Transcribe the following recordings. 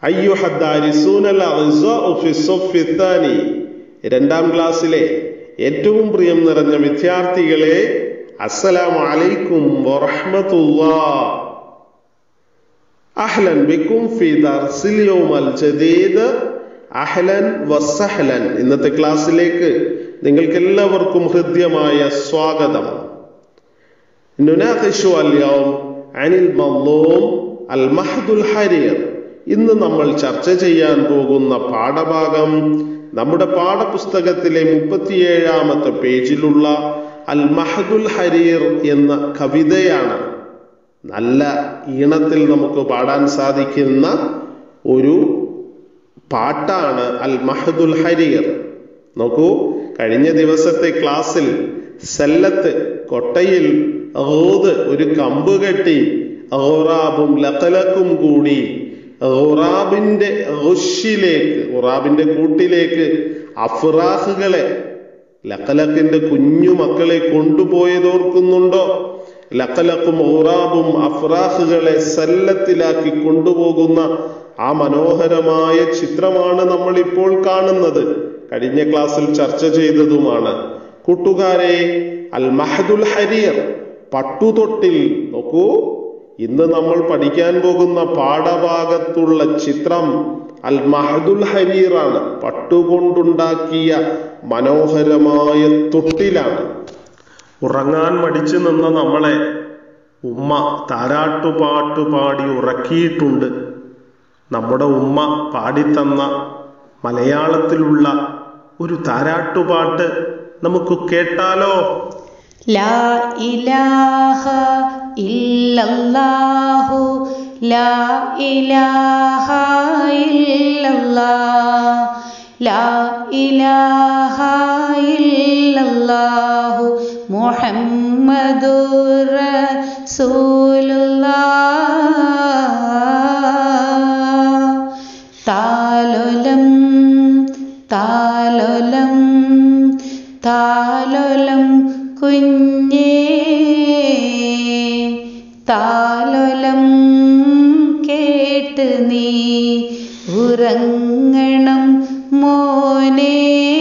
അയ്യുഹദ്ദാരിസൂനൽ അഅ്സാഉ ഫി സ്സഫി ത്ഥാനി രണ്ടാം ക്ലാസ്സിലെ ഏറ്റവും പ്രിയം നിറഞ്ഞ വിദ്യാർത്ഥികളെ അസ്സലാമു അലൈക്കും വറഹ്മത്തുള്ളാഹ് അഹ്ലൻ ബിക്കും ഫി ദർസിൽ യൗമൽ ജദീദ് അഹ്ലൻ വസഹ്ലൻ ഇന്നത്തെ ക്ലാസ്സിലേക്ക് നിങ്ങൾക്ക് എല്ലാവർക്കും ഹൃദ്യമായ സ്വാഗതം നുനാഖിഷു അൽയൗം അനിൽ മദ്ലൂം അൽ മഹ്ദുൽ ഹരീർ ഇന്ന് നമ്മൾ ചർച്ച ചെയ്യാൻ പോകുന്ന പാഠഭാഗം നമ്മുടെ പാഠപുസ്തകത്തിലെ മുപ്പത്തിയേഴാമത്തെ പേജിലുള്ള അൽ മഹദുൽ ഹരീർ എന്ന കവിതയാണ് നല്ല ഈണത്തിൽ നമുക്ക് പാടാൻ സാധിക്കുന്ന ഒരു പാട്ടാണ് അൽ മഹദുൽ ഹരീർ നോക്കൂ കഴിഞ്ഞ ദിവസത്തെ ക്ലാസ്സിൽ സല്ലത്ത് കൊട്ടയിൽ ഓത് ഒരു കമ്പ് കെട്ടി ഔറാബും ലക്കലക്കും കൂടി ഖുറാബിന്റെ റുഷിലേക്ക് ഖുറാബിന്റെ കൂട്ടിലേക്ക് അഫ്രാഹുകളെ ലക്കലക്കിന്റെ കുഞ്ഞു മക്കളെ കൊണ്ടുപോയതോർക്കുന്നുണ്ടോ ലക്കലക്കും ഖുറാബും അഫ്രാഹുകളെ സല്ലത്തിലാക്കി കൊണ്ടുപോകുന്ന ആ മനോഹരമായ ചിത്രമാണ് നമ്മൾ ഇപ്പോൾ കാണുന്നത് കഴിഞ്ഞ ക്ലാസ്സിൽ ചർച്ച ചെയ്തതുമാണ് കൂട്ടുകാരെ അൽ മഹദുൽ ഹരീർ പട്ടുതൊട്ടിൽ നോക്കൂ ഇന്ന് നമ്മൾ പഠിക്കാൻ പോകുന്ന പാഠഭാഗത്തുള്ള ചിത്രം അൽ മഹദുൽ ഹരീറാണ് പട്ടുകൊണ്ടുണ്ടാക്കിയ മനോഹരമായ തൊട്ടിലാണ് ഉറങ്ങാൻ മടിച്ചു നിന്ന നമ്മളെ ഉമ്മ താരാട്ടുപാട്ട് പാടി ഉറക്കിയിട്ടുണ്ട് നമ്മുടെ ഉമ്മ പാടിത്തന്ന മലയാളത്തിലുള്ള ഒരു താരാട്ടുപാട്ട് നമുക്ക് കേട്ടാലോ لا إله إلا الله لا إله إلا الله لا إله إلا الله محمد رسول الله താലോലം താലോലം താലോലം കുഞ്ഞേ താലോലം കേട്ട് നീ ഉറങ്ങണം മോനെ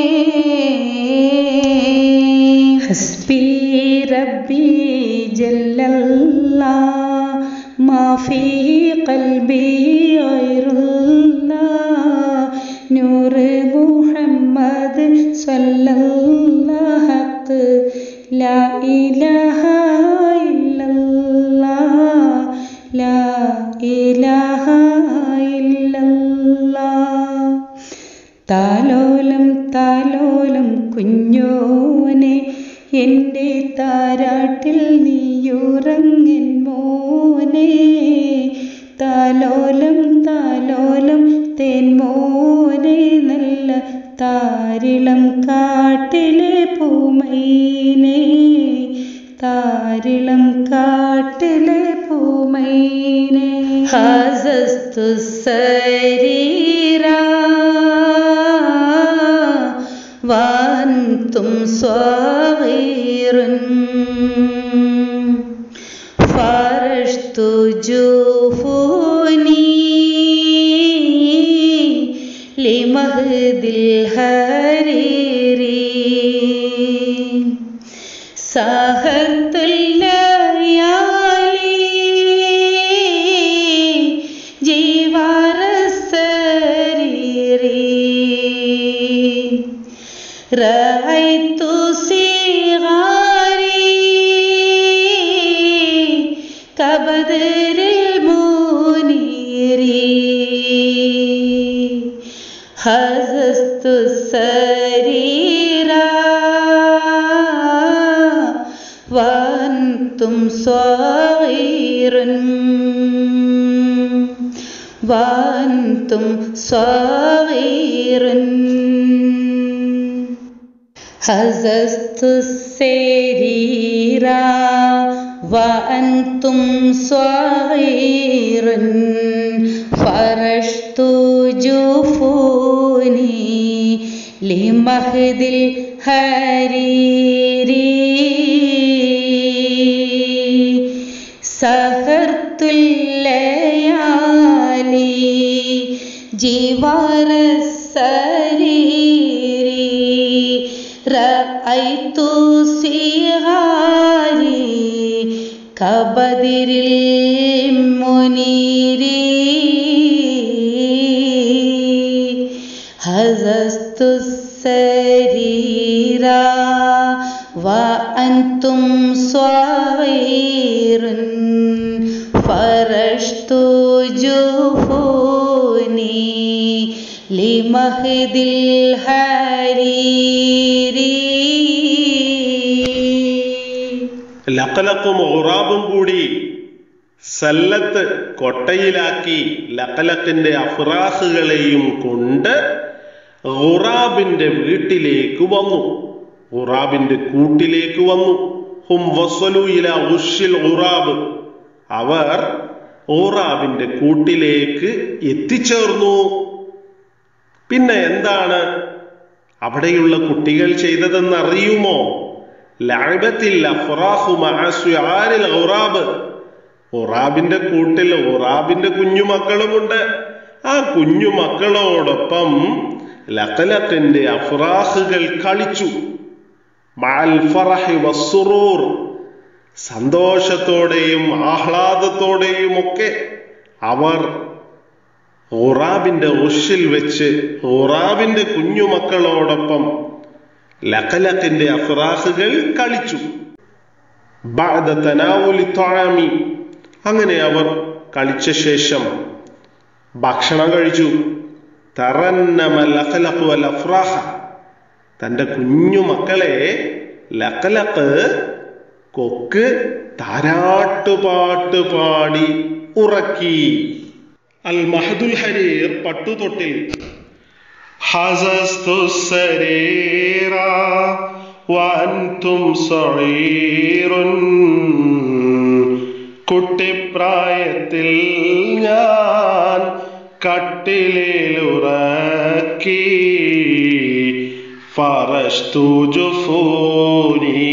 ഹസ്ബി റബ്ബി ജല്ലല്ലാ ما في قلبي غير الله نور محمد صلى الله حق لا إله إلا الله لا إله إلا الله താലോലം താലോലം കുഞ്ഞോനെ എൻ്റെ താരാട്ടിൽ നീയുറങ്ങൻ മോനെ താലോലം താലോലം തേൻമോനെ നല്ല താരിളം കാട്ടിലെ പൂമൈനെ താരിളം കാട്ടിലെ പൂമൈനെ ഹസസ്തു സരീരാ وأنتم صغير فرشت جفوني لمهد الهرير سهرت الليالي جوار السرير رأيت صغاري كبدر المنير هززت السريرا وأنتم صغير وأنتم صغير هززت السرير وأنتم صغير فرشت جفوني لمهد الحرير سهرت الليالي السرير رأيت صغاري كبدر المنير هززت السرير وأنتم صغير فرشت جفوني لمهد الحرير ലക്കലക്കും ഒറാബും കൂടി സല്ലത്ത് കൊട്ടയിലാക്കി ലക്കലക്കിന്റെ അഫ്രാഹുകളെയും കൊണ്ട് ഖുറാബിന്റെ വീട്ടിലേക്ക് വന്നു ഖുറാബിന്റെ കൂട്ടിലേക്ക് വന്നു ഹും വസ്വലു ഇല ഉഷിൽ ഖുറാബ് അവർ ഖുറാബിന്റെ കൂട്ടിലേക്ക് എത്തിച്ചേർന്നു പിന്നെ എന്താണ് അവിടെയുള്ള കുട്ടികൾ ചെയ്തതെന്ന് അറിയുമോ ലഅബത്തിൽ അഫ്റാഹു മഅ സുആരിൽ ഖുറാബ് ഖുറാബിന്റെ കൂട്ടിൽ ഖുറാബിന്റെ കുഞ്ഞുമക്കളുമുണ്ട് ആ കുഞ്ഞുമക്കളോടൊപ്പം ലഖലഖിന്റെ അഫ്രാഹുകൾ കളിച്ചു മഅൽ ഫറഹി വസ്സുറൂർ സന്തോഷത്തോടെയും ആഹ്ലാദത്തോടെയും ഒക്കെ അവർ ഖുറാബിന്റെ ഉഷിൽ വെച്ച് ഖുറാബിന്റെ കുഞ്ഞുമക്കളോടൊപ്പം ലഖലഖിന്റെ അഫ്രാഹുകൾ കളിച്ചു ബഅദ തനാവുലി ത്വഅമി അങ്ങനെ അവർ കളിച്ച ശേഷം ഭക്ഷണം കഴിച്ചു തറന്നമ ലഖലഖ് വൽ അഫ്രാഹ തന്റെ കുഞ്ഞു മക്കളെ ലഖലഖ് കൊക്ക് താരാട്ടുപാട്ട് പാടി ഉറക്കി അൽ മഹദുൽ ഹരീർ പട്ടുതൊട്ടിൽ حززت السرير وأنتم صغير കുട്ടിപ്രായത്തിൽ ഞാൻ കട്ടിലിലുറക്കി ഫറസ്തു ജുഫൂനി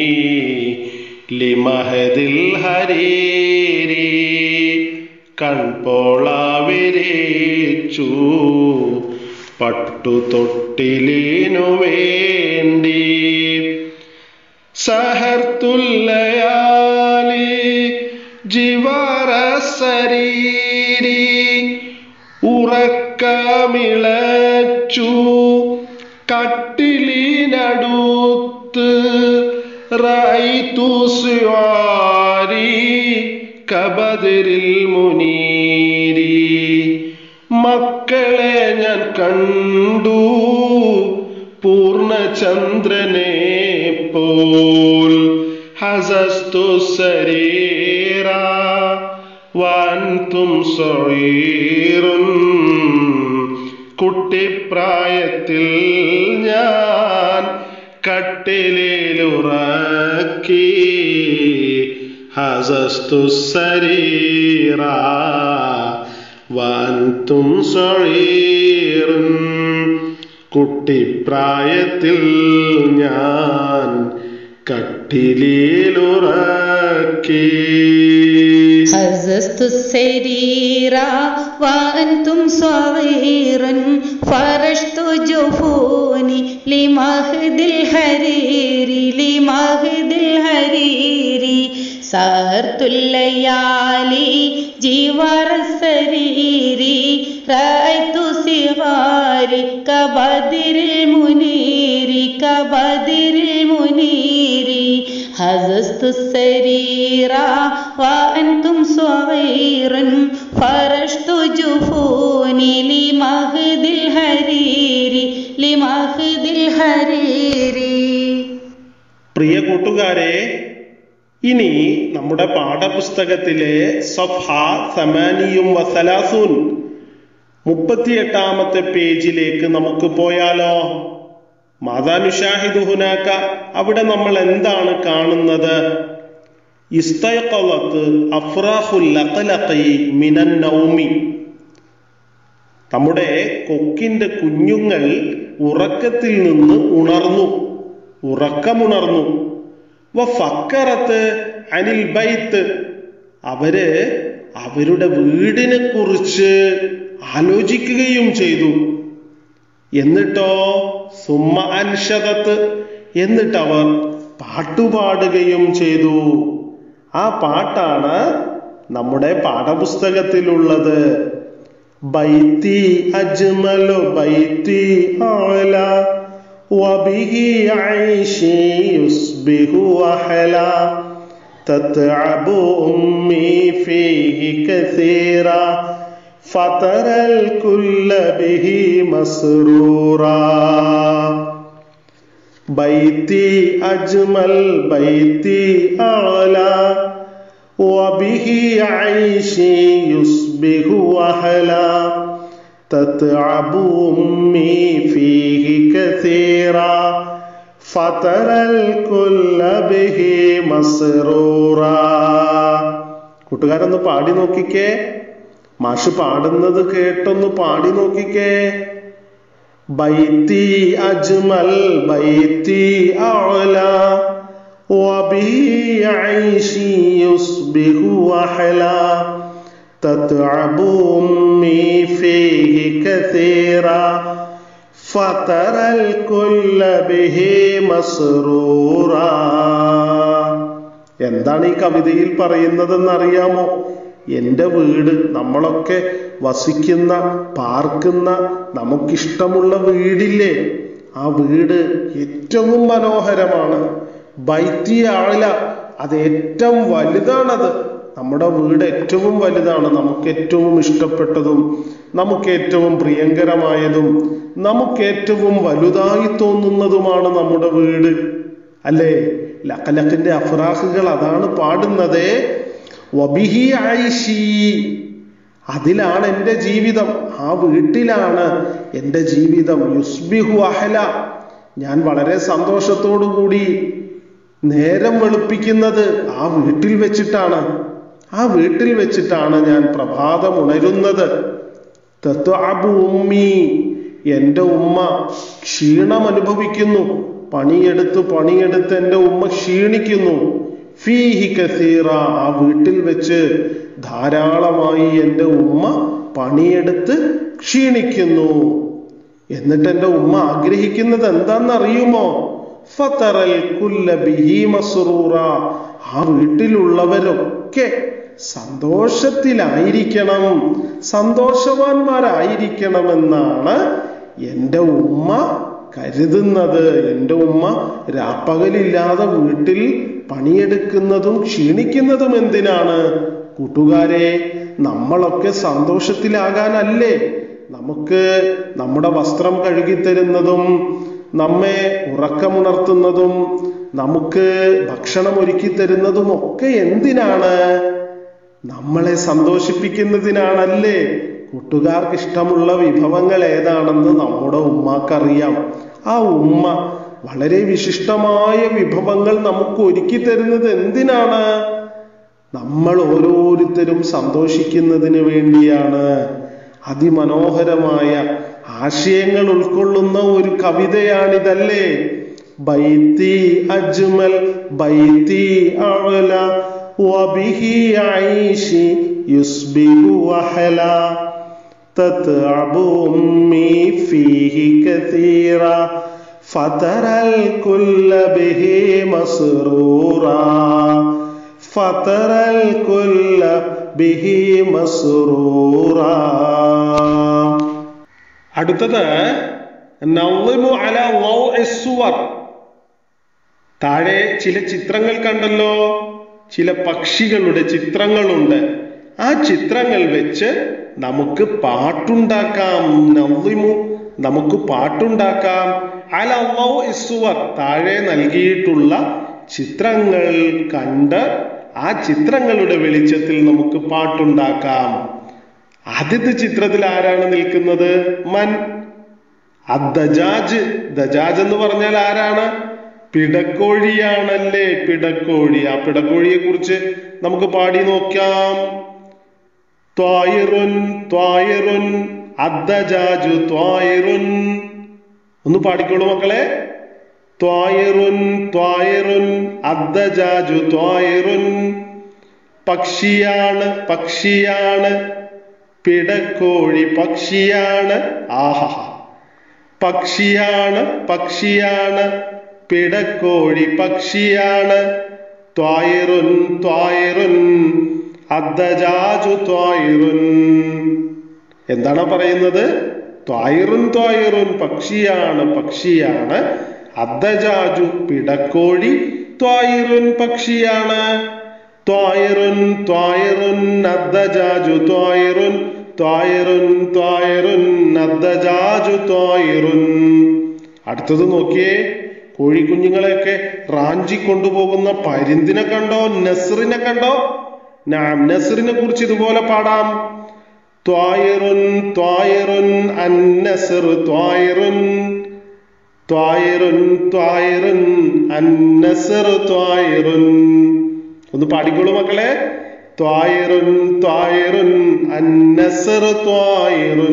ലിമഹദിൽ ഹരീരി കൺപോള വിരിച്ചു പട്ടുതൊട്ടിലിനു വേണ്ടി സഹർത്തുല്ലയാലി ജിവറ ശരീരി ഉറക്കമിളച്ചു കട്ടിലിനടുത്ത് റൈതു സ്വാരി കബദിരിൽ മുനീരി മക്കളെ ഞാൻ കണ്ടു പൂർണ്ണചന്ദ്രനെ പോൽ ഹസസ്തു ശരീര വാൻതും സൊയീറുൻ കുട്ടിപ്രായത്തിൽ ഞാൻ കട്ടിലിലുറക്കി ഹസസ്തു ശരീര വാൻതും സൊഴീറുൻ കുട്ടിപ്രായത്തിൽ ഞാൻ കട്ടിലിലുറക്കി هززت السرير وأنتم صغير فرشت جفوني لمهد الحرير لمهد الحرير سهرت الليالي جوار السرير رأيت صغاري كبدر المنير كبدر المنير هززت السرير وأنتم صغير فرشت جفوني لمهد الحرير لمهد الحرير പ്രിയ കൂട്ടുകാരെ ഇനി നമ്മുടെ പാഠപുസ്തകത്തിലെ സഫ സമാനിയും വസലാസൂൻ മുപ്പത്തിയെട്ടാമത്തെ പേജിലേക്ക് നമുക്ക് പോയാലോ മാതാനുഷാഹിദ് ഹുനാക്ക അവിടെ നമ്മൾ എന്താണ് കാണുന്നത് ഇസ്തയഖലത്ത് അഫ്രാഹുൽ ലഖലഖി മിനൻ നൗമി നമ്മുടെ കൊക്കിന്റെ കുഞ്ഞുങ്ങൾ ഉറക്കത്തിൽ നിന്ന് ഉണർന്നു ഉറക്കമുണർന്നു വ ഫക്കറത്ത് അനിൽ ബൈത്ത് അവര് അവരുടെ വീടിനെ കുറിച്ച് ആലോചിക്കുകയും ചെയ്തു എന്നിട്ടോ സുമ്മ അൻഷതത്ത് എന്നിട്ടവർ പാട്ടുപാടുകയും ചെയ്തു ആ പാട്ടാണ് നമ്മുടെ പാഠപുസ്തകത്തിലുള്ളത് ബൈത്തി അജ്മലു ബൈത്തി ആല വബിഹി ഐഷി യുസ്ബിഹു അഹല تتعب أمي فيه كثيرا فترى الكل به مسرورا بيتي أجمل بيتي أعلى وبه عيشي يصبح أحلى تتعب أمي فيه كثيرا فترى الكل به مسرورا കൂട്ടുകാരൊന്ന് പാടി നോക്കിക്കേ മാഷ് പാടുന്നത് കേട്ടൊന്ന് പാടി നോക്കിക്കേ ബൈത്തി അജ്മൽ ബൈത്തി അഅല وبه عيشي يصبح أحلى تتعب أمي فيه كثيرا فترى الكل به مسرورا എന്താണ് ഈ കവിതയിൽ പറയുന്നതെന്ന് അറിയാമോ എൻ്റെ വീട് നമ്മളൊക്കെ വസിക്കുന്ന പാർക്കുന്ന നമുക്കിഷ്ടമുള്ള വീടില്ലേ ആ വീട് ഏറ്റവും മനോഹരമാണ് ബൈത്തി ആളില അത് ഏറ്റവും വലുതാണത് നമ്മുടെ വീട് ഏറ്റവും വലുതാണ് നമുക്ക് ഏറ്റവും ഇഷ്ടപ്പെട്ടതും നമുക്ക് ഏറ്റവും പ്രിയങ്കരമായതും നമുക്ക് ഏറ്റവും വലുതായി തോന്നുന്നതുമാണ് നമ്മുടെ വീട് അല്ലേ ലക്കലക്കിന്റെ അഫ്രാഹുകൾ അതാണ് പാടുന്നത് വബിഹി ഐഷി അതിലാണ് എൻ്റെ ജീവിതം ആ വീട്ടിലാണ് എൻ്റെ ജീവിതം യുസ്ബിഹു അഹല ഞാൻ വളരെ സന്തോഷത്തോടു കൂടി നേരം വെളുപ്പിക്കുന്നത് ആ വീട്ടിൽ വെച്ചിട്ടാണ് ആ വീട്ടിൽ വെച്ചിട്ടാണ് ഞാൻ പ്രഭാതം ഉണരുന്നത് തത്വഅബു ഉമ്മി എൻ്റെ ഉമ്മ ക്ഷീണം അനുഭവിക്കുന്നു പണിയെടുത്ത് പണിയെടുത്ത് എൻ്റെ ഉമ്മ ക്ഷീണിക്കുന്നു ഫീഹി കസീറ ആ വീട്ടിൽ വെച്ച് ധാരാളമായി എൻ്റെ ഉമ്മ പണിയെടുത്ത് ക്ഷീണിക്കുന്നു എന്നിട്ട് എൻ്റെ ഉമ്മ ആഗ്രഹിക്കുന്നത് എന്താണെന്നറിയുമോ ഫതറൽ കുല്ല ബിഹി മസ്റൂറ ആ വീട്ടിലുള്ളവരൊക്കെ സന്തോഷത്തിലായിരിക്കണം സന്തോഷവാന്മാരായിരിക്കണമെന്നാണ് എൻ്റെ ഉമ്മ കരുതുന്നത് എൻ്റെ ഉമ്മ രാപ്പകലില്ലാതെ വീട്ടിൽ പണിയെടുക്കുന്നതും ക്ഷീണിക്കുന്നതും എന്തിനാണ് കൂട്ടുകാരെ നമ്മളൊക്കെ സന്തോഷത്തിലാകാനല്ലേ നമുക്ക് നമ്മുടെ വസ്ത്രം കഴുകിത്തരുന്നതും നമ്മെ ഉറക്കമുണർത്തുന്നതും നമുക്ക് ഭക്ഷണം ഒരുക്കി തരുന്നതും ഒക്കെ എന്തിനാണ് നമ്മളെ സന്തോഷിപ്പിക്കുന്നതിനാണല്ലേ കൂട്ടുകാർക്ക് ഇഷ്ടമുള്ള വിഭവങ്ങൾ ഏതാണെന്ന് നമ്മുടെ ഉമ്മാക്കറിയാം ആ ഉമ്മ വളരെ വിശിഷ്ടമായ വിഭവങ്ങൾ നമുക്ക് ഒരുക്കി തരുന്നത് എന്തിനാണ് നമ്മൾ ഓരോരുത്തരും സന്തോഷിക്കുന്നതിന് വേണ്ടിയാണ് അതിമനോഹരമായ ആശയങ്ങൾ ഉൾക്കൊള്ളുന്ന ഒരു കവിതയാണിതല്ലേ ബൈത്തി അജ്മൽ ബൈത്തി അഅല വബിഹി ഐഷി യുസ്ബിഹു അഹല تتعب أمي فيه كثيرا فترى الكل به مسرورا فترى الكل به مسرورا അടുത്തത് നവ്ലിമു അല ലൗഇ സുവർ താഴെ ചില ചിത്രങ്ങൾ കണ്ടല്ലോ ചില പക്ഷികളുടെ ചിത്രങ്ങളുണ്ട് ആ ചിത്രങ്ങൾ വെച്ച് നമുക്ക് പാട്ടുണ്ടാക്കാം നവ്ലിമു നമുക്ക് പാട്ടുണ്ടാക്കാം അല ലൗഇ സുവർ താഴെ നൽകിയിട്ടുള്ള ചിത്രങ്ങൾ കണ്ട് ആ ചിത്രങ്ങളുടെ വെളിച്ചത്തിൽ നമുക്ക് പാട്ടുണ്ടാക്കാം ആദ്യത്തെ ചിത്രത്തിൽ ആരാണ് നിൽക്കുന്നത് മൻ അദ്ദജാജ് ദജാജ് എന്ന് പറഞ്ഞാൽ ആരാണ് പിടക്കോഴിയാണല്ലേ പിടക്കോഴി ആ പിടക്കോഴിയെ കുറിച്ച് നമുക്ക് പാടി നോക്കാം ത്വായിറുൻ ത്വായിറുൻ അദ്ദജാജു ത്വായിറുൻ ഒന്ന് പാടിക്കോളൂ മക്കളെ ത്വായിറുൻ ത്വായിറുൻ അദ്ദജാജു ത്വായിറുൻ പക്ഷിയാണ് പക്ഷിയാണ് പിടക്കോഴി പക്ഷിയാണ് ആഹഹ പക്ഷിയാണ് പക്ഷിയാണ് പിടക്കോഴി പക്ഷിയാണ് ത്വായിറുൻ ത്വായിറുൻ അദ്ദജാജു ത്വായിറുൻ എന്താണ് പറയുന്നത് ത്വായിറുൻ ത്വായിറുൻ പക്ഷിയാണ് പക്ഷിയാണ് അദ്ദജാജു പിടക്കോഴി ത്വായിറുൻ പക്ഷിയാണ് ത്വായിറുൻ ത്വായിറുൻ അദ്ദജാജു ത്വായിറുൻ ത്വായിറുൻ ത്വായിറുൻ അദ്ദജാജു ത്വായിറുൻ അടുത്തത് നോക്കിയേ കോഴിക്കുഞ്ഞുങ്ങളെയൊക്കെ റാഞ്ചി കൊണ്ടുപോകുന്ന പരുന്തിനെ കണ്ടോ നസറിനെ കണ്ടോ നാം നസറിനെ കുറിച്ച് ഇതുപോലെ പാടാം ത്വായിറുൻ ത്വായിറുൻ അന്നസർ ത്വായിറുൻ ത്വായിറുൻ ത്വായിറുൻ അന്നസർ ത്വായിറുൻ ഒന്ന് പാടിക്കോളൂ മക്കളെ ത്വായിറുൻ ത്വായിറുൻ അന്നസർ ത്വായിറുൻ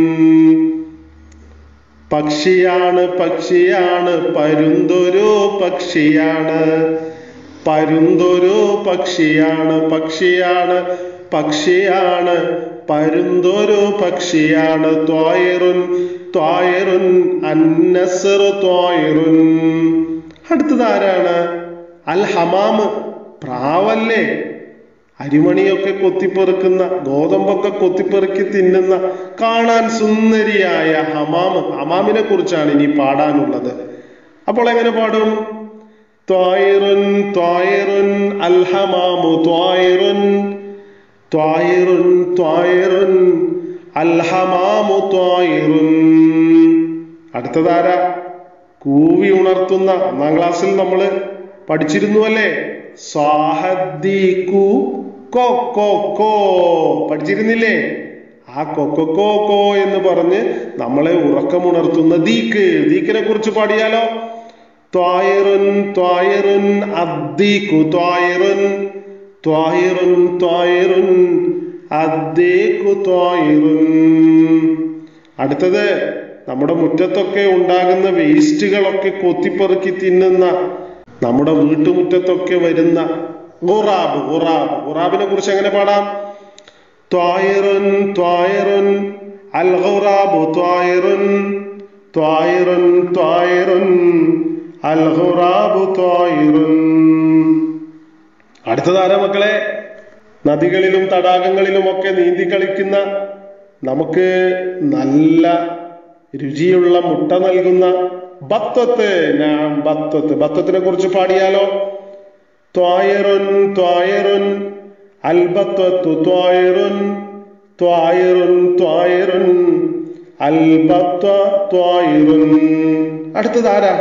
പക്ഷിയാണ് പക്ഷിയാണ് പരുന്തൊരു പക്ഷിയാണ് പരുന്തൊരു പക്ഷിയാണ് പക്ഷിയാണ് പക്ഷിയാണ് പരുന്തൊരു പക്ഷിയാണ് ത്വായിറുൻ ത്വായിറുൻ അന്നസർ ത്വായിറുൻ അടുത്തത് ആരാണ് അൽ ഹമാമ് പ്രാവല്ലേ അരിമണിയൊക്കെ കൊത്തിപ്പെറുക്കുന്ന ഗോതമ്പൊക്കെ കൊത്തിപ്പെറുക്കി തിന്നുന്ന കാണാൻ സുന്ദരിയായ ഹമാമ് ഹമാമിനെ കുറിച്ചാണ് ഇനി പാടാനുള്ളത് അപ്പോൾ എങ്ങനെ പാടും ത്വായിറുൻ ത്വായിറുൻ അൽ ഹമാമു ത്വായിറുൻ ത്വായിറുൻ ത്വായിറുൻ അൽ ഹമാമു ത്വായിറുൻ അടുത്തതാരാ കൂവി ഉണർത്തുന്ന ഒന്നാം ക്ലാസ്സിൽ നമ്മൾ പഠിച്ചിരുന്നു അല്ലേ സ്വാഹദ്ദീകു കോ കോ കോ പഠിച്ചിരുന്നില്ലേ ആ കൊക്കോ കോ എന്ന് പറഞ്ഞ് നമ്മളെ ഉറക്കമുണർത്തുന്ന ദീക്ക് ദീക്കിനെ കുറിച്ച് പാടിയാലോ ത്വായിറുൻ ത്വായിറുൻ അദ്ദീകു ത്വായിറുൻ ത്വായിറുൻ ത്വായിറുൻ അദ്ദീകു ത്വായിറുൻ അടുത്തത് നമ്മുടെ മുറ്റത്തൊക്കെ ഉണ്ടാകുന്ന വേസ്റ്റുകളൊക്കെ കൊത്തിപ്പെറുക്കി തിന്നുന്ന നമ്മുടെ വീട്ടുമുറ്റത്തൊക്കെ വരുന്ന ഗുറാബ് ഗുറാബ് ഗുറാബിനെ കുറിച്ച് എങ്ങനെ പാടാം ത്വായിറുൻ ത്വായിറുൻ അൽ ഗുറാബു ത്വായിറുൻ ത്വായിറുൻ ത്വായിറുൻ അൽ ഗുറാബു ത്വായിറുൻ അടുത്തതാരാ മക്കളെ നദികളിലും തടാകങ്ങളിലും ഒക്കെ നീന്തി കളിക്കുന്ന നമുക്ക് നല്ല രുചിയുള്ള മുട്ട നൽകുന്ന ബത്തത്ത് ഞാൻ ബത്തത്ത് ബത്തത്തിനെ കുറിച്ച് പാടിയാലോ ത്വായറുൻ ത്വായറുൻ അൽബത്വത്തു ത്വായറുൻ ത്വായറുൻ ത്വായറുൻ അൽബത്വ ത്വായറുൻ അടുത്തത് ആരാ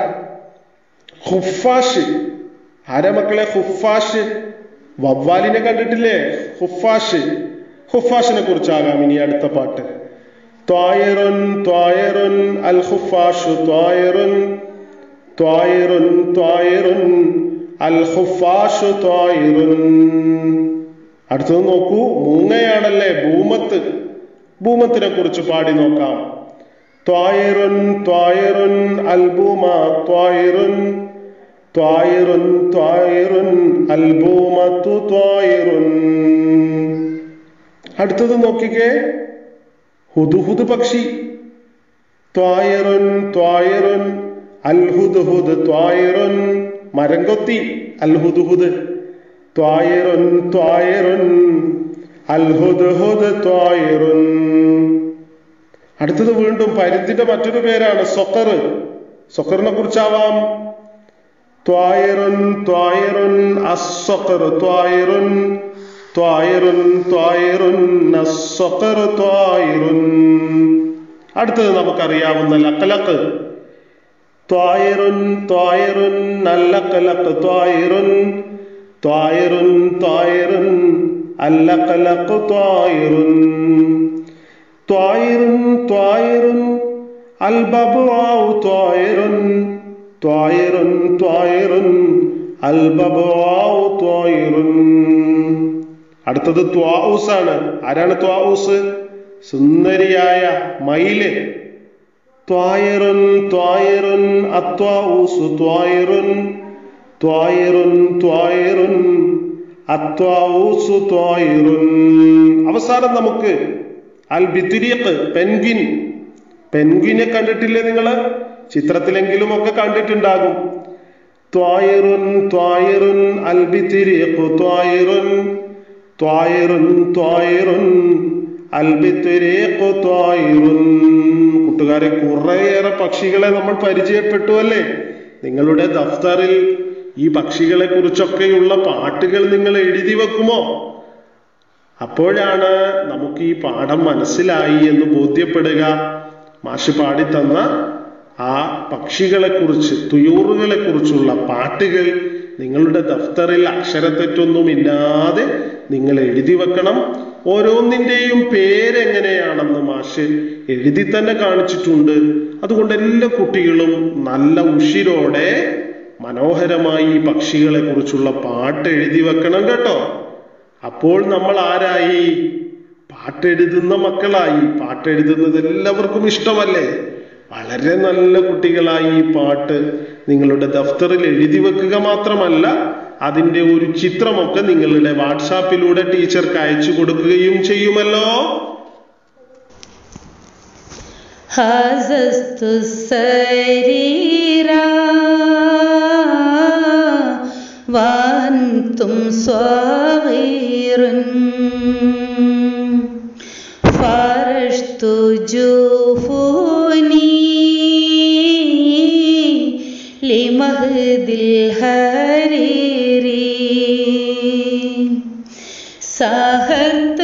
ഹുഫാഷ് ആരാ മക്കളെ ഹുഫാഷ് വവ്വാലിനെ കണ്ടിട്ടില്ലേ ഹുഫാഷ് ഹുഫാഷിനെ കുറിച്ചാകാം ഇനി അടുത്ത പാട്ട് ത്വായറുൻ ത്വായറുൻ അൽ ഖുഫാഷു ത്വായറുൻ ത്വായറുൻ ത്വായറുൻ അൽ ഖുഫാഷു ത്വായറുൻ അടുത്തത് നോക്കൂ മൂങ്ങയാണല്ലേ ഭൂമത്ത് ഭൂമത്തിനെ കുറിച്ച് പാടി നോക്കാം ത്വായറുൻ ത്വായറുൻ അൽ ഭൂമ ത്വായറുൻ ത്വായറുൻ ത്വായറുൻ അൽ ഭൂമത്തു ത്വായറുൻ അടുത്തത് നോക്കിക്കേ ഹുദുഹുദ് പക്ഷി ത്വായറുൻ ത്വായറുൻ അൽ ഹുദ്ഹുദ് ത്വായറുൻ മരംകൊത്തി അൽ ഹുദ്ഹുദ് ത്വായറുൻ ത്വായറുൻ അൽ ഹുദ്ഹുദ് ത്വായറുൻ അടുത്തത് വീണ്ടും പരുന്തിന്റെ മറ്റൊരു പേരാണ് സൊക്കർ സൊക്കറിനെ കുറിച്ചാവാം ത്വായറുൻ ത്വായറുൻ അസ്സൊക്കർ ത്വായറുൻ ത്വായറുൻ ത്വായറുൻ അസ്സൊക്കർ ത്വായറുൻ അടുത്തത് നമുക്കറിയാവുന്ന ലക്കലക്ക് ത്വായറുൻ ത്വായറുൻ അല്ലക്കലക്ക് ത്വായറുൻ ത്വായറുൻ ത്വായറുൻ അല്ലക്കലക്ക് ത്വായറുൻ ത്വായറുൻ ത്വായറുൻ അൽബബുആഉ ത്വായറുൻ ത്വായറുൻ ത്വായറുൻ അൽബബുആഉ ത്വായറുൻ അടുത്തത് ത്വാഊസ് ആണ് ആരാണ് ത്വാഊസ് സുന്ദരിയായ മയില് ത്വായറുൻ ത്വായറുൻ അത്വാഊസു ത്വായറുൻ ത്വായറുൻ ത്വായറുൻ അത്വാഊസു ത്വായറുൻ അവസാനം നമുക്ക് അൽ ബിത്തുരിയക്ക് പെൻഗിൻ പെൻഗ്വിനെ കണ്ടിട്ടില്ലേ നിങ്ങള് ചിത്രത്തിലെങ്കിലും ഒക്കെ കണ്ടിട്ടുണ്ടാകും ത്വായിറുൻ ത്വായിറുൻ അൽബിത്തിരിഖു ത്വായിറുൻ ത്വായിറുൻ ത്വായിറുൻ അൽബിത്തിരിഖു ത്വായിറുൻ കൂട്ടുകാരെ കുറേയേറെ പക്ഷികളെ നമ്മൾ പരിചയപ്പെട്ടു അല്ലേ നിങ്ങളുടെ ദഫ്തറിൽ ഈ പക്ഷികളെ കുറിച്ചൊക്കെയുള്ള പാട്ടുകൾ നിങ്ങൾ എഴുതി വെക്കുമോ അപ്പോഴാണ് നമുക്ക് ഈ പാഠം മനസ്സിലായി എന്ന് ബോധ്യപ്പെടുക മാഷ് പാടിത്തന്ന ആ പക്ഷികളെ കുറിച്ച് തുയൂറുകളെ കുറിച്ചുള്ള പാട്ടുകൾ നിങ്ങളുടെ ദഫ്തറിൽ അക്ഷരത്തെറ്റൊന്നുമില്ലാതെ നിങ്ങൾ എഴുതി വെക്കണം ഓരോന്നിൻ്റെയും പേരെങ്ങനെയാണെന്ന് മാഷ് എഴുതി തന്നെ കാണിച്ചിട്ടുണ്ട് അതുകൊണ്ട് എല്ലാ കുട്ടികളും നല്ല ഉഷിരോടെ മനോഹരമായി ഈ പക്ഷികളെ കുറിച്ചുള്ള പാട്ട് എഴുതി വെക്കണം കേട്ടോ അപ്പോൾ നമ്മൾ ആരായി പാട്ടെഴുതുന്ന മക്കളായി പാട്ടെഴുതുന്നത് എല്ലാവർക്കും ഇഷ്ടമല്ലേ വളരെ നല്ല കുട്ടികളായി ഈ പാട്ട് നിങ്ങളുടെ ദഫ്തറിൽ എഴുതി വെക്കുക മാത്രമല്ല അതിന്റെ ഒരു ചിത്രമൊക്കെ നിങ്ങളുടെ വാട്സാപ്പിലൂടെ ടീച്ചർക്ക് അയച്ചു കൊടുക്കുകയും ചെയ്യുമല്ലോ هززت السريرا وأنتم صغير فرشت جفوني لمهد الهرير سهرت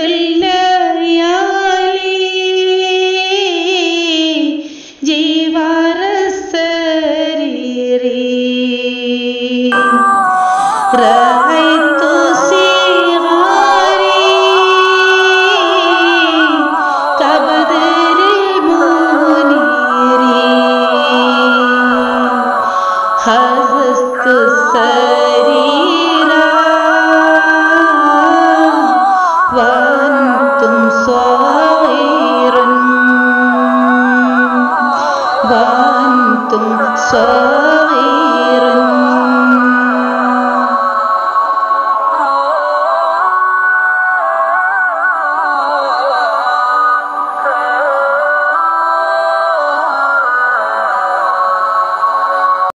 الليالي جوار السرير رأيت صغاري كبدر المنير هززت السرير وأنتم صغير وأنتم صغير